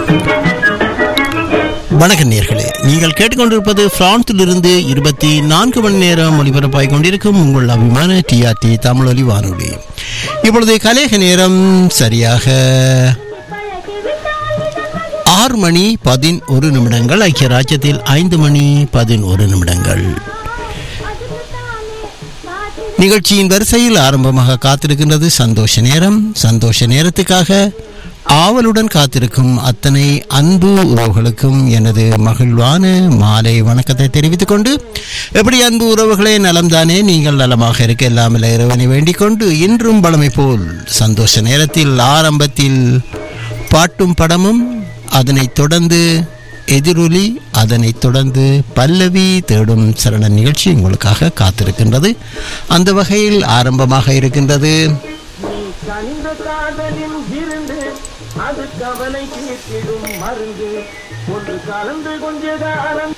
வணக்கம் நேர்களே நீங்கள் கேட்டுக்கொண்டிருப்பது பிரான்சிலிருந்து இருபத்தி நான்கு மணி நேரம் ஒலிபரப்பாய் கொண்டிருக்கும் உங்கள் அபிமான டிஆர்டி தமிழொலி வானொலி இப்பொழுது கலேக நேரம் சரியாக ஆறு மணி பதினொரு நிமிடங்கள் ஐக்கிய ராஜ்யத்தில் ஐந்து மணி பதினோரு நிமிடங்கள் நிகழ்ச்சியின் வரிசையில் ஆரம்பமாக காத்திருக்கின்றது சந்தோஷ நேரம் சந்தோஷ நேரத்துக்காக ஆவலுடன் காத்திருக்கும் அத்தனை அன்பு உறவுகளுக்கும் எனது மகிழ்வான மாலை வணக்கத்தை தெரிவித்துக் கொண்டு எப்படி அன்பு உறவுகளே நலம்தானே நீங்கள் நலமாக இருக்க எல்லாமல் இறைவனை வேண்டிக் கொண்டு இன்றும் பழமை போல் சந்தோஷ நேரத்தில் ஆரம்பத்தில் பாட்டும் படமும் அதனைத் தொடர்ந்து எதிரொலி அதனைத் தொடர்ந்து பல்லவி தேடும் சரண நிகழ்ச்சி உங்களுக்காக காத்திருக்கின்றது அந்த வகையில் ஆரம்பமாக இருக்கின்றது நீ கனிந்த காதலின் விருந்து அது கவலை தீர்த்திடும் மருந்து ஒன்று கலந்து கொஞ்ச காலம்